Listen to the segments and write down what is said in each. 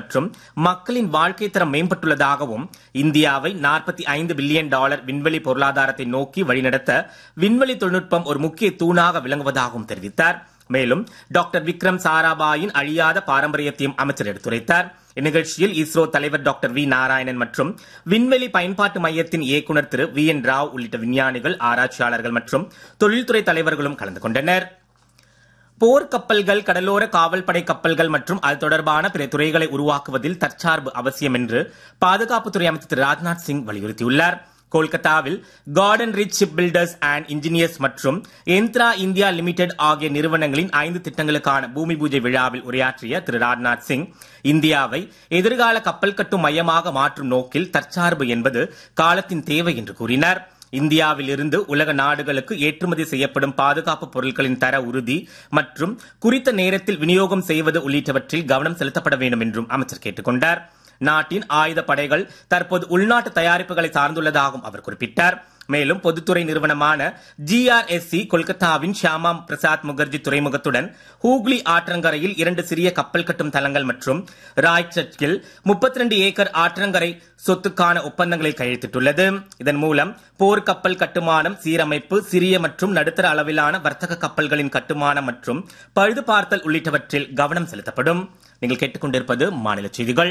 மற்றும் மக்களின் வாழ்க்கை தரம் மேம்பட்டுள்ளதாகவும் இந்தியாவை நாற்பத்தி ஐந்து பில்லியன் டாலர் விண்வெளி பொருளாதாரத்தை நோக்கி வழிநடத்த விண்வெளி தொழில்நுட்பம் ஒரு முக்கிய தூணாக விளங்குவதாகவும் தெரிவித்தார் மேலும் டாக்டர் விக்ரம் சாராபாயின் அழியாத பாரம்பரியத்தையும் அமைச்சர் எடுத்துரைத்தார் இந்நிகழ்ச்சியில் இஸ்ரோ தலைவர் டாக்டர் வி நாராயணன் மற்றும் விண்வெளி பயன்பாட்டு மையத்தின் இயக்குநர் திரு வி என் ராவ் உள்ளிட்ட விஞ்ஞானிகள் ஆராய்ச்சியாளர்கள் மற்றும் தொழில்துறை தலைவர்களும் கலந்து கொண்டனர் போர் கப்பல்கள் கடலோர காவல்படை கப்பல்கள் மற்றும் அது தொடர்பான பிற துறைகளை உருவாக்குவதில் தற்சார்பு அவசியம் என்று பாதுகாப்புத்துறை அமைச்சர் திரு ராஜ்நாத் சிங் வலியுறுத்தியுள்ளார் கொல்கத்தாவில் garden reach ship builders and engineers மற்றும் எந்த்ரா இந்தியா லிமிடெட் ஆகிய நிறுவனங்களின் ஐந்து திட்டங்களுக்கான பூமி பூஜை விழாவில் உரையாற்றிய திரு ராஜ்நாத் சிங் இந்தியாவை எதிர்கால கப்பல் கட்டும் மையமாக மாற்றும் நோக்கில் தற்சார்பு என்பது காலத்தின் தேவை என்று கூறினார் இந்தியாவில் இருந்து உலக நாடுகளுக்கு ஏற்றுமதி செய்யப்படும் பாதுகாப்பு பொருட்களின் தர உறுதி மற்றும் குறித்த நேரத்தில் விநியோகம் செய்வது உள்ளிட்டவற்றில் கவனம் செலுத்தப்பட வேண்டும் என்றும் அமைச்சர் கேட்டுக் கொண்டார் நாட்டின் ஆயுத படைகள் தற்போது உள்நாட்டு தயாரிப்புகளை சார்ந்துள்ளதாகவும் அவர் குறிப்பிட்டார் மேலும் பொதுத்துறை நிறுவனமான ஜிஆர்எஸ்சி கொல்கத்தாவின் ஷியாமா பிரசாத் முகர்ஜி துறைமுகத்துடன் ஹூக்ளி ஆற்றங்கரையில் இரண்டு சிறிய கப்பல் கட்டும் தளங்கள் மற்றும் ராய்ச்சட்டில் முப்பத்தி ரெண்டு ஏக்கர் ஆற்றங்கரை சொத்துக்கான ஒப்பந்தங்களை கையெழுத்திட்டுள்ளது இதன் மூலம் போர் கப்பல் கட்டுமானம் சீரமைப்பு சிறிய மற்றும் நடுத்தர அளவிலான வர்த்தக கப்பல்களின் கட்டுமானம் மற்றும் பழுது பார்த்தல் உள்ளிட்டவற்றில் கவனம் செலுத்தப்படும் நீங்கள் கேட்டுக்கொண்டிருப்பது மாநில செய்திகள்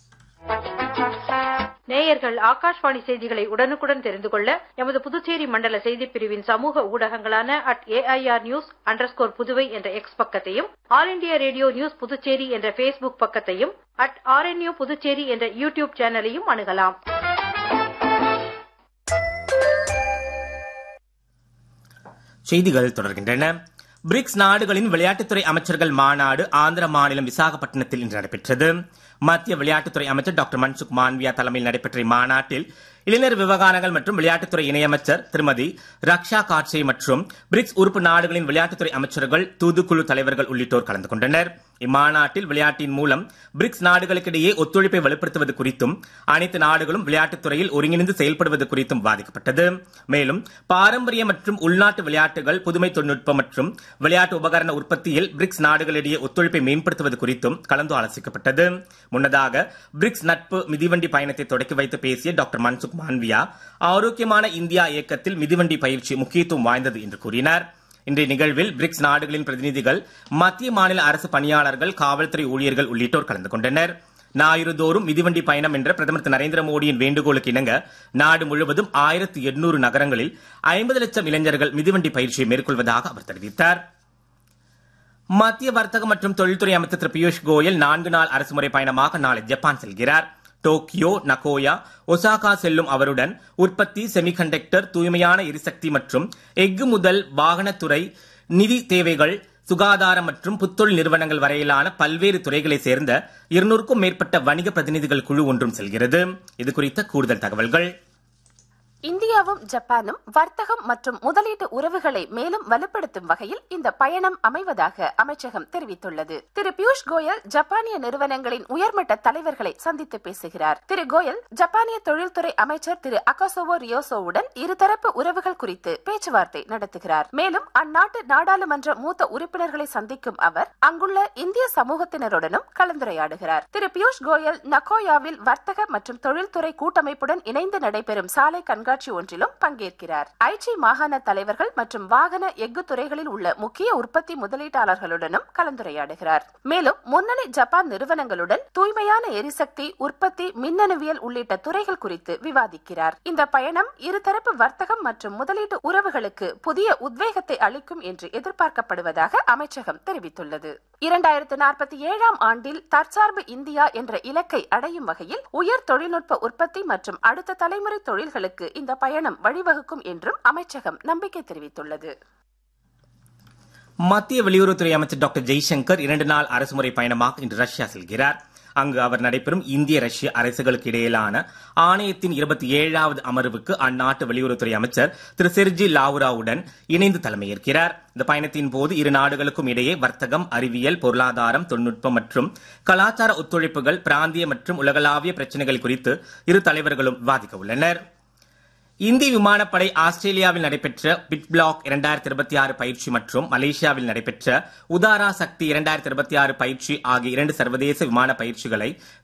நேயர்கள் ஆகாஷ்வாணி செய்திகளை உடனுக்குடன் தெரிந்து கொள்ள எமது புதுச்சேரி மண்டல செய்திப் பிரிவின் சமூக ஊடகங்களான at AIR news underscore Puduvai என்ற எக்ஸ் பக்கத்தையும் all India radio news Puducherry என்ற ஃபேஸ்புக் பக்கத்தையும் அட் ஆர்என்யூ புதுச்சேரி என்ற யூடியூப் சேனலையும் அணுகலாம் செய்திகள் தொடர்கின்றன பிரிக்ஸ் நாடுகளின் விளையாட்டுத்துறை அமைச்சர்கள் மாநாடு ஆந்திர மாநிலம் விசாகப்பட்டினத்தில் இன்று நடைபெற்றது மத்திய விளையாட்டுத்துறை அமைச்சர் டாக்டர் மன்சுக் மாண்வியா தலைமையில் நடைபெற்ற இம்மாநாட்டில் இளைஞர் விவகாரங்கள் மற்றும் விளையாட்டுத்துறை இணையமைச்சர் திருமதி ரக்ஷா காட்சே மற்றும் பிரிக்ஸ் உறுப்பு நாடுகளின் விளையாட்டுத்துறை அமைச்சர்கள் தூதுக்குழு தலைவர்கள் உள்ளிட்டோர் கலந்து கொண்டனர் இம்மாநாட்டில் விளையாட்டின் மூலம் பிரிக்ஸ் நாடுகளுக்கிடையே ஒத்துழைப்பை வலுப்படுத்துவது குறித்தும் அனைத்து நாடுகளும் விளையாட்டுத் துறையில் ஒருங்கிணைந்து செயல்படுவது குறித்தும் விவாதிக்கப்பட்டது மேலும் பாரம்பரிய மற்றும் உள்நாட்டு விளையாட்டுகள் புதுமை தொழில்நுட்பம் மற்றும் விளையாட்டு உபகரண உற்பத்தியில் பிரிக்ஸ் நாடுகளிடையே ஒத்துழைப்பை மேம்படுத்துவது குறித்தும் கலந்து ஆலோசிக்கப்பட்டது முன்னதாக பிரிக்ஸ் நட்பு மிதிவண்டி பயணத்தை தொடக்கி வைத்து பேசிய டாக்டர் மன்சுக் மாண்வியா ஆரோக்கியமான இந்தியா இயக்கத்தில் மிதிவண்டி பயிற்சி முக்கியத்துவம் வாய்ந்தது என்று கூறினார் இன்றைய நிகழ்வில் பிரிக்ஸ் நாடுகளின் பிரதிநிதிகள் மத்திய மாநில அரசு பணியாளர்கள் காவல்துறை ஊழியர்கள் உள்ளிட்டோர் கலந்து கொண்டனர் ஞாயிறுதோறும் மிதிவண்டி பயணம் என்ற பிரதமர் திரு நரேந்திர மோடியின் வேண்டுகோளுக்கு இணங்க நாடு முழுவதும் ஆயிரத்தி எண்ணூறு நகரங்களில் ஐம்பது லட்சம் இளைஞர்கள் மிதிவண்டி பயிற்சியை மேற்கொள்வதாக அவர் தெரிவித்தார் மத்திய வர்த்தக மற்றும் தொழில்துறை அமைச்சர் திரு பியூஷ் கோயல் நான்கு நாள் அரசுமுறை பயணமாக நாளை ஜப்பான் செல்கிறார் டோக்கியோ நகோயா ஒசாகா செல்லும் அவருடன் உற்பத்தி செமிகண்டக்டர் தூய்மையான எரிசக்தி மற்றும் எஃகு முதல் வாகனத்துறை நிதி தேவைகள் சுகாதாரம் மற்றும் புத்தொழில் நிறுவனங்கள் வரையிலான பல்வேறு துறைகளைச் சேர்ந்த இருநூறுக்கும் மேற்பட்ட வணிக பிரதிநிதிகள் குழு ஒன்றும் செல்கிறது இது குறித்த கூடுதல் தகவல்கள் இந்தியாவும் ஜப்பானும் வர்த்தகம் மற்றும் முதலீட்டு உறவுகளை மேலும் வலுப்படுத்தும் வகையில் இந்த பயணம் அமைவதாக அமைச்சகம் தெரிவித்துள்ளது திரு பியூஷ் கோயல் ஜப்பானிய நிறுவனங்களின் உயர்மட்ட தலைவர்களை சந்தித்து பேசுகிறார் திரு கோயல் ஜப்பானிய தொழில்துறை அமைச்சர் திரு அகாசோவோ ரியோசோவுடன் இருதரப்பு உறவுகள் குறித்து பேச்சுவார்த்தை நடத்துகிறார் மேலும் அந்நாட்டு நாடாளுமன்ற மூத்த உறுப்பினர்களை சந்திக்கும் அவர் அங்குள்ள இந்திய சமூகத்தினருடனும் கலந்துரையாடுகிறார் திரு பியூஷ் கோயல் நகோயாவில் வர்த்தக மற்றும் தொழில்துறை கூட்டமைப்புடன் இணைந்து நடைபெறும் சாலை கண்காட்சி கண்காட்சி ஒன்றிலும் பங்கேற்கிறார் ஐச்சி மாகாண தலைவர்கள் மற்றும் வாகன எஃகு துறைகளில் உள்ள முக்கிய உற்பத்தி முதலீட்டாளர்களுடனும் கலந்துரையாடுகிறார் மேலும் முன்னணி ஜப்பான் நிறுவனங்களுடன் தூய்மையான எரிசக்தி உற்பத்தி மின்னணுவியல் உள்ளிட்ட துறைகள் குறித்து விவாதிக்கிறார் இந்த பயணம் இருதரப்பு வர்த்தகம் மற்றும் முதலீட்டு உறவுகளுக்கு புதிய உத்வேகத்தை அளிக்கும் என்று எதிர்பார்க்கப்படுவதாக அமைச்சகம் தெரிவித்துள்ளது இரண்டாயிரத்து நாற்பத்தி ஏழாம் ஆண்டில் தற்சார்பு இந்தியா என்ற இலக்கை அடையும் வகையில் உயர் தொழில்நுட்ப உற்பத்தி மற்றும் அடுத்த தலைமுறை தொழில்களுக்கு இந்த பயணம் வழிவகுக்கும் என்றும் அமைச்சகம் நம்பிக்கை தெரிவித்துள்ளது மத்திய வெளியுறவுத்துறை அமைச்சர் டாக்டர் ஜெய்சங்கர் இரண்டு நாள் அரசுமுறை பயணமாக இன்று ரஷ்யா செல்கிறார் அங்கு அவர் நடைபெறும் இந்திய ரஷ்ய அரசுகளுக்கு இடையிலான ஆணையத்தின் இருபத்தி ஏழாவது அமர்வுக்கு அந்நாட்டு வெளியுறவுத்துறை அமைச்சர் திரு செர்ஜி லாவுராவுடன் இணைந்து தலைமையேற்கிறார் இந்த பயணத்தின் போது இரு நாடுகளுக்கும் இடையே வர்த்தகம் அறிவியல் பொருளாதாரம் தொழில்நுட்பம் மற்றும் கலாச்சார ஒத்துழைப்புகள் பிராந்திய மற்றும் உலகளாவிய பிரச்சினைகள் குறித்து இரு தலைவர்களும் விவாதிக்க உள்ளனர் இந்திய விமானப்படை ஆஸ்திரேலியாவில் நடைபெற்ற பிட் பிளாக் இரண்டாயிரத்தி இருபத்தி ஆறு பயிற்சி மற்றும் மலேசியாவில் நடைபெற்ற உதாரா சக்தி இரண்டாயிரத்தி இருபத்தி ஆறு பயிற்சி ஆகிய இரண்டு சர்வதேச விமான பயிற்சிகளை